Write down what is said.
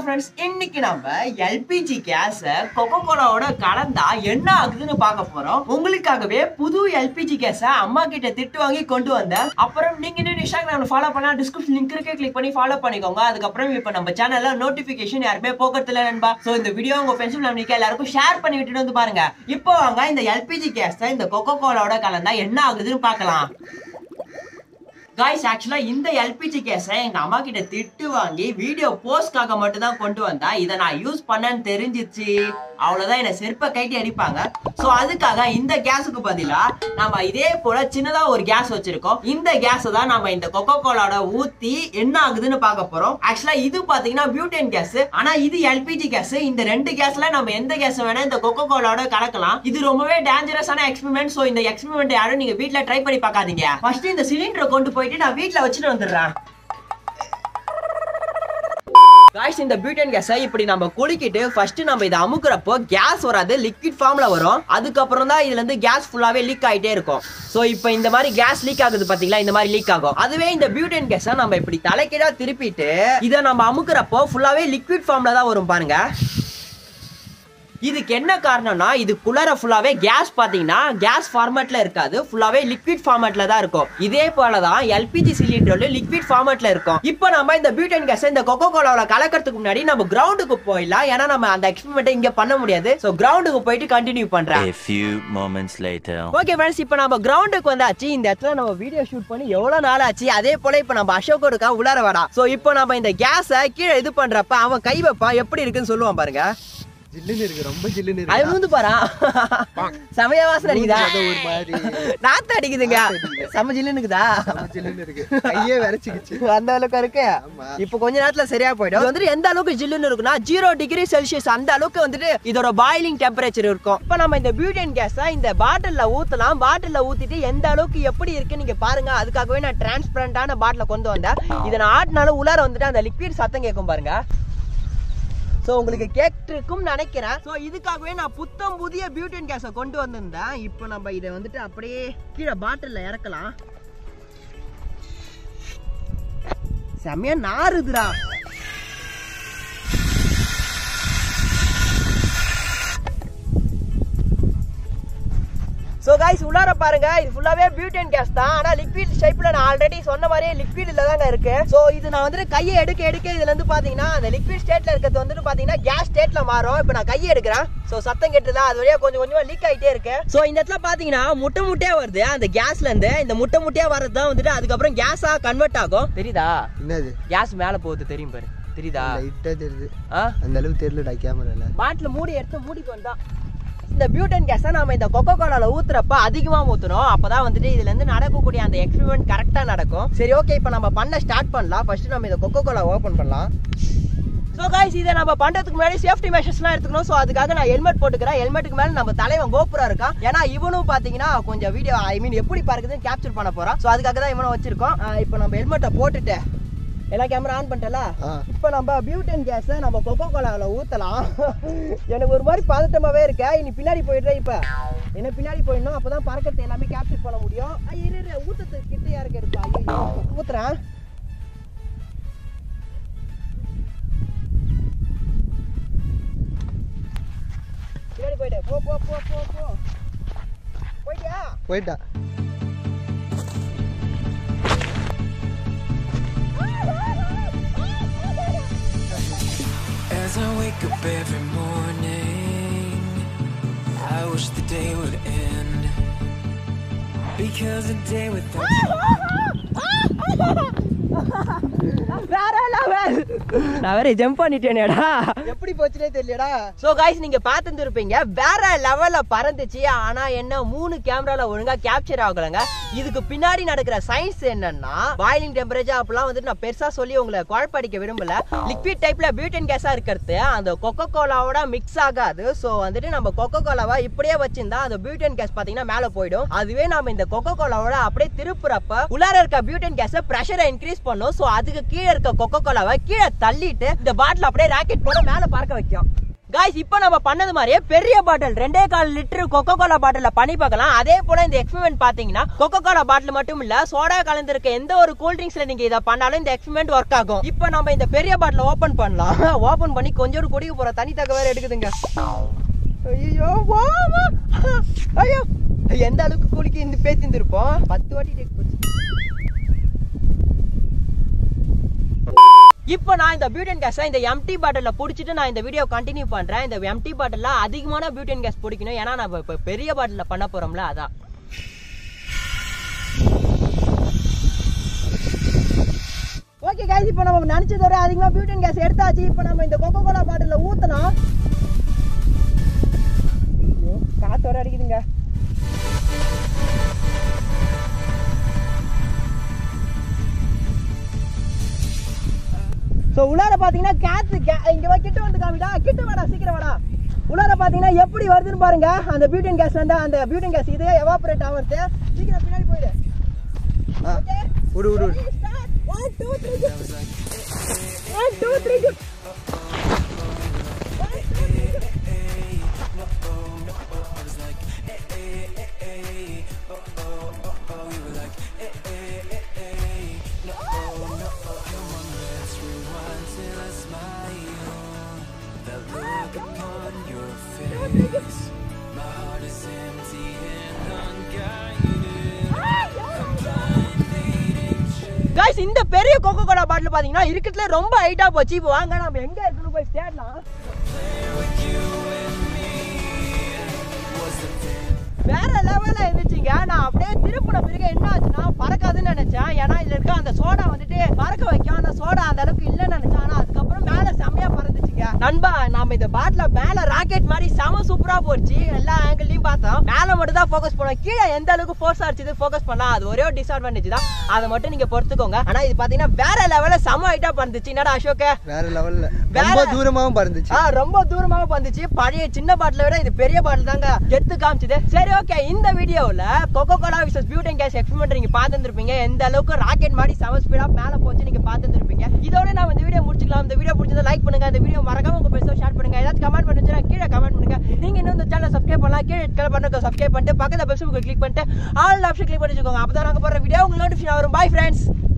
Friends இன்னைக்கு நம்ம LPG கேஸ கொக்கோ கோலாவோட கலந்தா என்ன ஆகுதுன்னு பார்க்க போறோம் உங்களுக்காகவே புது எல்பிஜி கேஸ அம்மா கிட்ட திட்டு வாங்கி கொண்டு வந்தேன் அப்புறம் நீங்க இன்னும் இன்ஸ்டாகிராம்ல ஃபாலோ பண்ணா டிஸ்கிரிப்ஷன் லிங்க் இருக்கு கிளிக் பண்ணி ஃபாலோ பண்ணிக்கோங்க அதுக்கப்புறம் இப்ப நம்ம சேனல்ல நோட்டிபிகேஷன் யாருமே போக்குறதுல நண்பா சோ இந்த வீடியோ உங்க ஃப்ரெண்ட்ஸ் ஃபேமிலிக்கு எல்லாருக்கும் ஷேர் பண்ணி விட்டுட்டு வந்து பாருங்க இப்போ வாங்க இந்த எல்பிஜி கேஸ இந்த கொக்கோ கோலாவோட கலந்தா என்ன ஆகுதுன்னு பார்க்கலாம் காய்ஸ் ஆக்சுவலா இந்த எல்பிஜி கேஸை எங்க அம்மா கிட்ட திட்டு வாங்கி வீடியோ போஸ்ட்காக மட்டும் தான் கொண்டு வந்தா இதை நான் யூஸ் பண்ணேன்னு தெரிஞ்சிச்சு அவ்வளவுதான் என்ன செருப்பை கைட்டி அடிப்பாங்க சோ அதுக்காக இந்த கேஸுக்கு பதிலா நம்ம இதே போல சின்னதா ஒரு கேஸ் வச்சிருக்கோம் இந்த கேஸ் தான் நம்ம இந்த கொக்கோ கோலாவோட ஊத்தி என்ன ஆகுதுன்னு பார்க்க போறோம் ஆக்சுவலா இது பாத்தீங்கன்னா பியூட்டேன் கேஸ் ஆனா இது எல்பிஜி கேஸ் இந்த ரெண்டு கேஸ்ல நம்ம எந்த கேஸ் வேணா இந்த கொக்கோ கோலாவோட கலக்கலாம் இது ரொம்பவே டேஞ்சரஸான எக்ஸ்பெரிமெண்ட் சோ இந்த எக்ஸ்பெரிமெண்ட் யாரும் நீங்க வீட்ல ட்ரை பண்ணி பார்க்காதீங்க ஃபர்ஸ்ட் இந்த சிலிண்டரை கொண்டு போயிட்டு நான் வீட்ல வச்சுட்டு வந்துடுறேன் காய்ஸ் இந்த பியூட்டன் கேஸை இப்படி நம்ம குலுக்கிட்டு ஃபர்ஸ்ட் நம்ம இதை அமுக்குறப்போ கேஸ் வராது லிக்விட் ஃபார்ம்ல வரும் அதுக்கப்புறம் தான் இதுல இருந்து கேஸ் ஃபுல்லாவே லீக் ஆயிட்டே இருக்கும் ஸோ இப்போ இந்த மாதிரி கேஸ் லீக் ஆகுது பாத்தீங்களா இந்த மாதிரி லீக் ஆகும் அதுவே இந்த பியூட்டன் கேஸை நம்ம இப்படி தலைக்கீழா திருப்பிட்டு இதை நம்ம அமுக்குறப்போ ஃபுல்லாவே லிக்விட் ஃபார்ம்ல தான் வரும் பாருங்க இதுக்கு என்ன காரணம்னா இது குளர ஃபுல்லாவே கேஸ் பாத்தீங்கன்னா கேஸ் ஃபார்மேட்ல இருக்காது ஃபுல்லாவே லிக்விட் ஃபார்மேட்ல தான் இருக்கும் இதே போல தான் எல்பிஜி சிலிண்டர்ல லிக்விட் ஃபார்மேட்ல இருக்கும் இப்போ நம்ம இந்த பியூட்டன் கேஸ் இந்த கொக்கோ கோலாவில கலக்கிறதுக்கு முன்னாடி நம்ம கிரவுண்டுக்கு போயிடலாம் ஏன்னா நம்ம அந்த எக்ஸ்பெரிமெண்ட் இங்க பண்ண முடியாது ஸோ கிரவுண்டுக்கு போயிட்டு கண்டினியூ பண்றேன் A few moments later. Okay friends இப்போ நம்ம கிரவுண்டுக்கு வந்தாச்சு இந்த இடத்துல நம்ம வீடியோ ஷூட் பண்ணி எவ்வளவு நாள் ஆச்சு அதே போல இப்போ நம்ம அசோக் இருக்கா உள்ளார வாடா ஸோ இப்போ நம்ம இந்த கேஸை கீழே இது பண்றப்ப அவன் கை வைப்பான் எப்படி இருக்குன்னு சொல்லுவான் பாருங்க ஜில்லுன்னு இருக்கு ரொம்ப ஜில்லுன்னு அது இருக்கு வந்து பாரா செமையா வாசனை அடிக்குதா அது ஒரு மாதிரி நாத்து அடிக்குதுங்க செம ஜில்லுனுக்குதா செம ஜில்லுன்னு இருக்கு கையே விரைச்சிக்கிச்சு அந்த அளவுக்கு இருக்கு ஆமா. இப்போ கொஞ்ச நேரத்துல சரியா போயிடும் இது வந்துட்டு எந்த அளவுக்கு ஜில்லுன்னு இருக்குன்னா ஜீரோ டிகிரி செல்சியஸ் அந்த அளவுக்கு வந்துட்டு இதோட பாயிலிங் டெம்பரேச்சர் இருக்கும் இப்போ நம்ம இந்த பியூட்டன் கேஸை இந்த பாட்டில்ல ஊத்தலாம் பாட்டில்ல ஊத்திட்டு எந்த அளவுக்கு எப்படி இருக்கு நீங்க பாருங்க அதுக்காகவே நான் டிரான்ஸ்பரண்டான பாட்டில கொண்டு வந்தேன் இதை நான் ஆட்டினாலும் உள்ளார வந்துட்டு அந்த லிக்விட் சத்தம் கேட்கும் பாருங்க ஸோ உங்களுக்கு கேட்டிருக்கும் நினைக்கிறேன் ஸோ இதுக்காகவே நான் புத்தம் புதிய பியூட்டன் கேஸை கொண்டு வந்திருந்தேன் இப்போ நம்ம இதை வந்துட்டு அப்படியே கீழே பாட்டிலில் இறக்கலாம் செம்மையா நாறுதுடா ஸோ கைஸ் உள்ளார பாருங்க இது ஃபுல்லாவே பியூட்டன் கேஸ் தான் ஆனா லிக்விட் ஷேப்ல நான் ஆல்ரெடி சொன்ன மாதிரியே லிக்விட்ல தாங்க இருக்கு ஸோ இது நான் வந்துட்டு கையை எடுக்க எடுக்க இதுல இருந்து பாத்தீங்கன்னா அந்த லிக்விட் ஸ்டேட்ல இருக்கிறது வந்துட்டு பாத்தீங்கன்னா கேஸ் ஸ்டேட்ல மாறும் இப்போ நான் கையை எடுக்கிறேன் ஸோ சத்தம் கேட்டுதா அது வழியா கொஞ்சம் கொஞ்சமா லீக் ஆயிட்டே இருக்கு ஸோ இந்த இடத்துல பாத்தீங்கன்னா முட்டை முட்டையா வருது அந்த கேஸ்ல இருந்து இந்த முட்டை முட்டையா வர்றது தான் வந்துட்டு அதுக்கப்புறம் கேஸா கன்வெர்ட் ஆகும் தெரியுதா என்னது கேஸ் மேல போகுது தெரியும் பாரு தெரியுதா லைட்டா தெரியுது ஆ அந்த அளவுக்கு தெரியலடா கேமரால பாட்டில் மூடி எடுத்து மூடிக்கு வந்தான் இந்த பியூட்டன் கேஸை நாம இந்த கொக்கோ கோலால ஊத்துறப்ப அதிகமா ஊத்தணும் அப்பதான் வந்துட்டு இதுல இருந்து நடக்கக்கூடிய அந்த எக்ஸ்பெரிமெண்ட் கரெக்டா நடக்கும் சரி ஓகே இப்போ நம்ம பண்ண ஸ்டார்ட் பண்ணலாம் ஃபர்ஸ்ட் நம்ம இந்த கொக்கோ கோலா ஓபன் பண்ணலாம் ஸோ காய்ஸ் இதை நம்ம பண்றதுக்கு முன்னாடி சேஃப்டி மெஷர்ஸ்லாம் எடுத்துக்கணும் ஸோ அதுக்காக நான் ஹெல்மெட் போட்டுக்கிறேன் ஹெல்மெட்டுக்கு மேல நம்ம தலைவன் கோபுரம் இருக்கான் ஏன்னா இவனும் பாத்தீங்கன்னா கொஞ்சம் வீடியோ ஐ மீன் எப்படி பார்க்குதுன்னு கேப்சர் பண்ண போறான் ஸோ அதுக்காக தான் இவனை வச்சிருக்கோம் இப்போ நம்ம ஹெல்மெட்டை போட்டுட்டு எல்லா கேமரா ஆன் பண்ணிட்டல ஆ இப்போ நம்ம பியூட்டன் கேஸை நம்ம கொக்கோ கோலாவில் ஊற்றலாம் எனக்கு ஒரு மாதிரி பதட்டமாகவே இருக்கு இனி பின்னாடி போயிடுறேன் இப்போ என்ன பின்னாடி போயிடணும் அப்போ தான் பறக்கிறது எல்லாமே கேப்சர் பண்ண முடியும் ஆ, இரு இரு ஊற்றத்துக்கு கிட்ட யாருக்கு இருக்கா ஐயோ ஊற்றுறேன் பின்னாடி போயிட்டு போ போ போ போ போ போயிட்டியா போயிட்டா As I wake up every morning, I wish the day would end. Because a day without you. வேற லெவல் நான் வேற ஜம்ப் பண்ணிட்டேனேடா எப்படி போச்சுனே தெரியலடா சோ गाइस நீங்க பார்த்துருப்பீங்க வேற லெவல்ல பறந்துச்சு ஆனா என்ன மூணு கேமரால ஒழுங்கா கேப்சர் ஆகலங்க இதுக்கு பின்னாடி நடக்கிற சயின்ஸ் என்னன்னா பாயிலிங் டெம்பரேச்சர் அப்பலாம் வந்துட்டு நான் பெருசா சொல்லி உங்களை குழப்படிக்க விரும்பல லிக்விட் டைப்ல பியூட்டன் கேஸா இருக்கிறது அந்த கொக்கோ கோலாவோட மிக்ஸ் ஆகாது சோ வந்துட்டு நம்ம கொக்கோ கோலாவை இப்படியே வச்சிருந்தா அந்த பியூட்டன் கேஸ் பாத்தீங்கன்னா மேல போயிடும் அதுவே நம்ம இந்த கொக்கோ கோலாவோட அப்படியே திருப்புறப்ப உள்ளார இருக்க பியூட்டன் கேஸ பிரஷரை இன்க்ரீஸ் பண்ணும் சோ அதுக்கு கீழே இருக்க கொக்கோ கோலாவை கீழே தள்ளிட்டு இந்த பாட்டில் அப்படியே ராக்கெட் போல மேல பறக்க வைக்கும் காய்ஸ் இப்போ நம்ம பண்ணது மாதிரியே பெரிய பாட்டில் ரெண்டே கால் லிட்டர் கொக்கோ கோலா பாட்டில பண்ணி பார்க்கலாம் அதே போல இந்த எக்ஸ்பெரிமெண்ட் பாத்தீங்கன்னா கொக்கோ கோலா பாட்டில் மட்டும் இல்ல சோடா கலந்திருக்க எந்த ஒரு கூல் ட்ரிங்க்ஸ்ல நீங்க இதை பண்ணாலும் இந்த எக்ஸ்பெரிமெண்ட் ஒர்க் ஆகும் இப்போ நம்ம இந்த பெரிய பாட்டில ஓபன் பண்ணலாம் ஓபன் பண்ணி கொஞ்சோடு குடிக்க போற தனி தக்க வேற எடுக்குதுங்க ஐயோ வாமா ஐயோ எந்த அளவுக்கு குளிக்க இந்த பேச்சு இருப்போம் பத்து வாட்டி டேக் போச்சு இப்போ நான் இந்த பியூட்டன் கேஸை இந்த எம்டி பாட்டிலில் பிடிச்சிட்டு நான் இந்த வீடியோ கண்டினியூ பண்ணுறேன் இந்த எம்டி பாட்டிலில் அதிகமான பியூட்டன் கேஸ் பிடிக்கணும் ஏன்னா நான் இப்போ பெரிய பாட்டிலில் பண்ண போகிறோம்ல அதான் ஓகே கைஸ் இப்போ நம்ம நினச்சத விட அதிகமாக பியூட்டன் கேஸ் எடுத்தாச்சு இப்போ நம்ம இந்த கொக்கோ கோலா பாட்டிலில் ஊற்றணும் காத்தோட அடிக்குதுங்க ஸோ உள்ளார பார்த்தீங்கன்னா கேத்து இங்கே வா கிட்ட வந்து காமிடா கிட்ட வாடா சீக்கிரம் வாடா உள்ளார பார்த்தீங்கன்னா எப்படி வருதுன்னு பாருங்க அந்த பியூட்டன் கேஸ் வந்து அந்த பியூட்டன் கேஸ் இது எவாபரேட் ஆகுறது சீக்கிரம் பின்னாடி போயிடு ஆ விடு விடு விடு one two three one two three guys இந்த பெரிய கோகோ கோலா பாட்டில் பாத்தீங்கன்னா இருக்கிறதுல ரொம்ப ஹைட்டா போச்சு இப்போ வாங்க நம்ம எங்க இருக்குன்னு போய் தேடலாம் வேற லெவல்ல இருந்துச்சுங்க நான் அப்படியே திருப்பின பிறகு என்ன ஆச்சுன்னா பறக்காதுன்னு நினைச்சேன் ஏன்னா இதுல இருக்க அந்த சோடா வந்துட்டு பறக்க வைக்கும் அந்த சோடா அந்த அளவுக்கு இல்லைன்னு நினைச்சேன் ஆனா அதுக்கப்புறம் மேல செம்மையா பறந்துச்சுங்க நண்பா நாம இந்த பாட்டில மேல ராக்கெட் மாதிரி செம சூப்பரா போச்சு எல்லா ஆங்கிள்லயும் பார்த்தோம் மேல மட்டும் தான் ஃபோக்கஸ் பண்ணோம் கீழே எந்த அளவுக்கு ஃபோர்ஸ் அடிச்சது ஃபோக்கஸ் பண்ணலாம் அது ஒரே ஒரு டிஸ்அட்வான்டேஜ் தான் அதை மட்டும் நீங்க பொறுத்துக்கோங்க ஆனா இது பாத்தீங்கன்னா வேற லெவல்ல செம ஹைட்டா பறந்துச்சு என்னடா அசோக வேற லெவல்ல வேற- ரொம்ப தூரமாவும் பறந்துச்சு ஆ ரொம்ப தூரமாக வந்துச்சு பழைய சின்ன பாட்டில விட இது பெரிய பாட்டில் தாங்க கெத்து காமிச்சது சரி ஓகே இந்த வீடியோவில் Coca Cola versus butane gas experiment நீங்க பார்த்துருப்பீங்க எந்த அளவுக்கு ராக்கெட் மாதிரி செவன் ஸ்பீடா மேல போச்சு நீங்க பார்த்துருப்பீங்க இதோட நான் இந்த வீடியோ முடிச்சுக்கலாம் இந்த வீடியோ பிடிச்சதை லைக் பண்ணுங்க இந்த வீடியோ மறக்காம உங்க பெருசாக ஷேர் பண்ணுங்க ஏதாச்சும் கமெண்ட் பண்ணுச்சுன்னா கீழே கமெண்ட் பண்ணுங்க நீங்க இன்னும் இந்த சேனல் சப்ஸ்கிரைப் பண்ணலாம் கீழே கீழே பண்ணுங்க சப்ஸ்கிரைப் பண்ணிட்டு பக்கத்துல பெல் கிளிக் பண்ணிட்டு ஆல் ஆப்ஷன் கிளிக் பண்ணி வச்சுக்கோங்க அப்பதான் நாங்க போற வீடியோ உங்களுக்கு நோட்டிஃபிகேஷன் வரும் பாய் ஃப்ரெண்ட்ஸ்